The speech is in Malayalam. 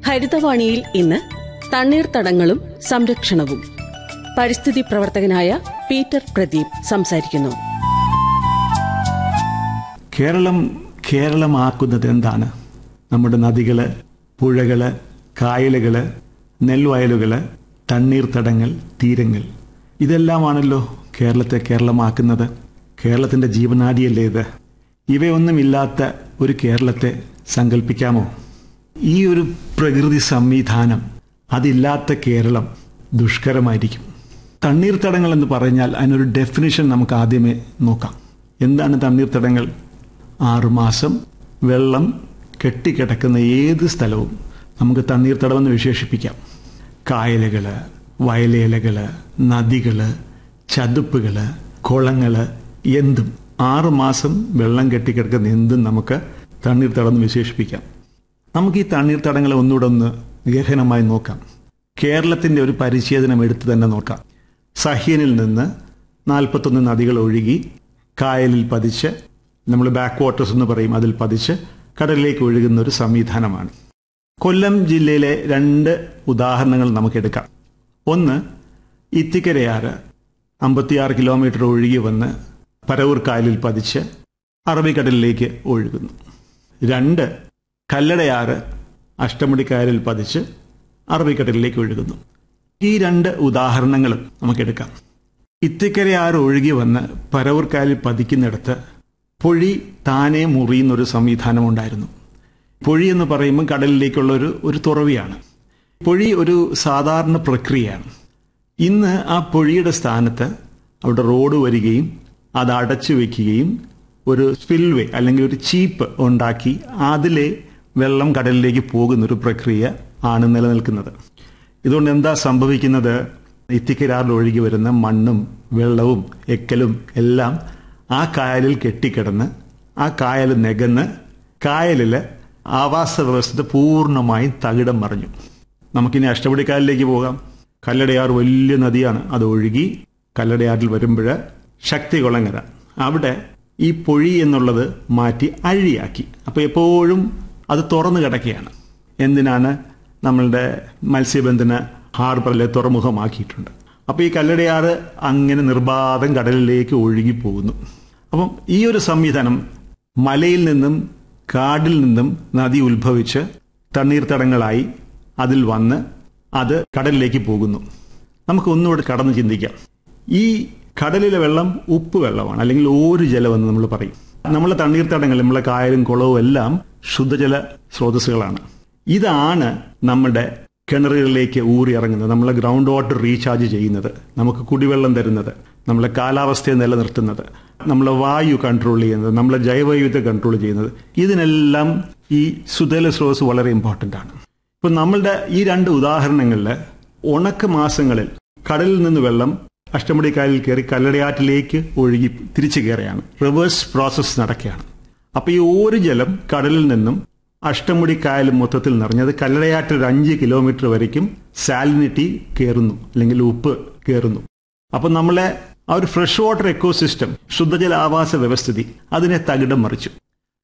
ഹരിതവാണിയിൽ ഇന്ന് തണ്ണീർത്തടങ്ങളും സംരക്ഷണവും പരിസ്ഥിതി പ്രവർത്തകനായ പീറ്റർ പ്രദീപ് സംസാരിക്കുന്നു കേരളം കേരളമാക്കുന്നത് എന്താണ് നമ്മുടെ നദികള് പുഴകള് കായലുകള് നെൽവയലുകള് തണ്ണീർത്തടങ്ങൾ തീരങ്ങൾ ഇതെല്ലാമാണല്ലോ കേരളത്തെ കേരളമാക്കുന്നത് കേരളത്തിന്റെ ജീവനാഡിയല്ലേ ഇത് ഇവയൊന്നുമില്ലാത്ത ഒരു കേരളത്തെ സങ്കല്പിക്കാമോ ഈ ഒരു പ്രകൃതി സംവിധാനം അതില്ലാത്ത കേരളം ദുഷ്കരമായിരിക്കും തണ്ണീർത്തടങ്ങൾ എന്ന് പറഞ്ഞാൽ അതിനൊരു ഡെഫിനിഷൻ നമുക്ക് ആദ്യമേ നോക്കാം എന്താണ് തണ്ണീർത്തടങ്ങൾ ആറുമാസം വെള്ളം കെട്ടിക്കിടക്കുന്ന ഏത് സ്ഥലവും നമുക്ക് തണ്ണീർത്തടമെന്ന് വിശേഷിപ്പിക്കാം കായലുകള് വയലേലകള് നദികള് ചതുപ്പുകള് കുളങ്ങള് എന്തും ആറുമാസം വെള്ളം കെട്ടിക്കിടക്കുന്ന എന്തും നമുക്ക് തണ്ണീർത്തടം എന്ന് വിശേഷിപ്പിക്കാം നമുക്ക് ഈ തണ്ണീർത്തടങ്ങളെ ഒന്നുകൂടെ ഒന്ന് ഗഹനമായി നോക്കാം കേരളത്തിന്റെ ഒരു പരിച്ഛേദനം എടുത്തു തന്നെ നോക്കാം സഹ്യനിൽ നിന്ന് നാൽപ്പത്തൊന്ന് നദികൾ ഒഴുകി കായലിൽ പതിച്ച് നമ്മൾ ബാക്ക് വാട്ടേഴ്സ് എന്ന് പറയും അതിൽ പതിച്ച് കടലിലേക്ക് ഒഴുകുന്ന ഒരു സംവിധാനമാണ് കൊല്ലം ജില്ലയിലെ രണ്ട് ഉദാഹരണങ്ങൾ നമുക്കെടുക്കാം ഒന്ന് ഇത്തിക്കരയാറ് അമ്പത്തിയാറ് കിലോമീറ്റർ ഒഴുകി വന്ന് പരവൂർ കായലിൽ പതിച്ച് അറബിക്കടലിലേക്ക് ഒഴുകുന്നു രണ്ട് കല്ലടയാറ് അഷ്ടമുടിക്കായലിൽ പതിച്ച് അറബിക്കടലിലേക്ക് ഒഴുകുന്നു ഈ രണ്ട് ഉദാഹരണങ്ങളും നമുക്കെടുക്കാം ഇത്തിക്കരയാറ് ഒഴുകി വന്ന് പരവൂർക്കായലിൽ പതിക്കുന്നിടത്ത് പൊഴി താനെ മുറിയുന്നൊരു സംവിധാനം ഉണ്ടായിരുന്നു പൊഴി എന്ന് പറയുമ്പോൾ കടലിലേക്കുള്ള ഒരു ഒരു തുറവിയാണ് പൊഴി ഒരു സാധാരണ പ്രക്രിയയാണ് ഇന്ന് ആ പൊഴിയുടെ സ്ഥാനത്ത് അവിടെ റോഡ് വരികയും അത് അടച്ചു വെക്കുകയും ഒരു സ്പിൽവേ അല്ലെങ്കിൽ ഒരു ചീപ്പ് ഉണ്ടാക്കി അതിലെ വെള്ളം കടലിലേക്ക് പോകുന്ന ഒരു പ്രക്രിയ ആണ് നിലനിൽക്കുന്നത് ഇതുകൊണ്ട് എന്താ സംഭവിക്കുന്നത് ഇത്തിക്കരാറിൽ ഒഴുകി വരുന്ന മണ്ണും വെള്ളവും എക്കലും എല്ലാം ആ കായലിൽ കെട്ടിക്കിടന്ന് ആ കായൽ നികന്ന് കായലില് ആവാസ വ്യവസ്ഥ പൂർണ്ണമായും തകിടം മറിഞ്ഞു നമുക്കിനി അഷ്ടപടിക്കായലിലേക്ക് പോകാം കല്ലടയാർ വലിയ നദിയാണ് അത് ഒഴുകി കല്ലടയാറിൽ വരുമ്പോൾ ശക്തി കുളങ്ങര അവിടെ ഈ പൊഴി എന്നുള്ളത് മാറ്റി അഴിയാക്കി അപ്പോൾ എപ്പോഴും അത് തുറന്നു കിടക്കുകയാണ് എന്തിനാണ് നമ്മളുടെ മത്സ്യബന്ധന ഹാർബറിലെ തുറമുഖമാക്കിയിട്ടുണ്ട് അപ്പോൾ ഈ കല്ലടയാറ് അങ്ങനെ നിർബാധം കടലിലേക്ക് ഒഴുകി പോകുന്നു അപ്പം ഈ ഒരു സംവിധാനം മലയിൽ നിന്നും കാടിൽ നിന്നും നദി ഉത്ഭവിച്ച് തണ്ണീർത്തടങ്ങളായി അതിൽ വന്ന് അത് കടലിലേക്ക് പോകുന്നു നമുക്ക് ഒന്നുകൂടെ കടന്ന് ചിന്തിക്കാം ഈ കടലിലെ വെള്ളം ഉപ്പ് വെള്ളമാണ് അല്ലെങ്കിൽ ഓരു ജലമെന്ന് നമ്മൾ പറയും നമ്മളെ തണ്ണീർത്തടങ്ങൾ നമ്മളെ കായലും കുളവും എല്ലാം ശുദ്ധജല സ്രോതസ്സുകളാണ് ഇതാണ് നമ്മുടെ കിണറുകളിലേക്ക് ഊറി ഇറങ്ങുന്നത് നമ്മളെ ഗ്രൗണ്ട് വാട്ടർ റീചാർജ് ചെയ്യുന്നത് നമുക്ക് കുടിവെള്ളം തരുന്നത് നമ്മളെ കാലാവസ്ഥയെ നിലനിർത്തുന്നത് നമ്മളെ വായു കൺട്രോൾ ചെയ്യുന്നത് നമ്മളെ ജൈവവൈവിധ്യം കൺട്രോൾ ചെയ്യുന്നത് ഇതിനെല്ലാം ഈ സുതല സ്രോതസ് വളരെ ഇമ്പോർട്ടൻ്റ് ആണ് ഇപ്പം നമ്മളുടെ ഈ രണ്ട് ഉദാഹരണങ്ങളിൽ ഉണക്ക മാസങ്ങളിൽ കടലിൽ നിന്ന് വെള്ളം അഷ്ടമുടി കായലിൽ കയറി കല്ലടയാറ്റിലേക്ക് ഒഴുകി തിരിച്ചു കയറുകയാണ് റിവേഴ്സ് പ്രോസസ്സ് നടക്കുകയാണ് അപ്പൊ ഈ ഒരു ജലം കടലിൽ നിന്നും അഷ്ടമുടി കായൽ മൊത്തത്തിൽ നിറഞ്ഞത് കല്ലടയാറ്റിൽ ഒരു അഞ്ച് കിലോമീറ്റർ വരയ്ക്കും സാലിനിറ്റി കയറുന്നു അല്ലെങ്കിൽ ഉപ്പ് കയറുന്നു അപ്പൊ നമ്മളെ ആ ഒരു ഫ്രഷ് വാട്ടർ എക്കോസിസ്റ്റം ശുദ്ധജല ആവാസ വ്യവസ്ഥിതി അതിനെ തകിടം മറിച്ചു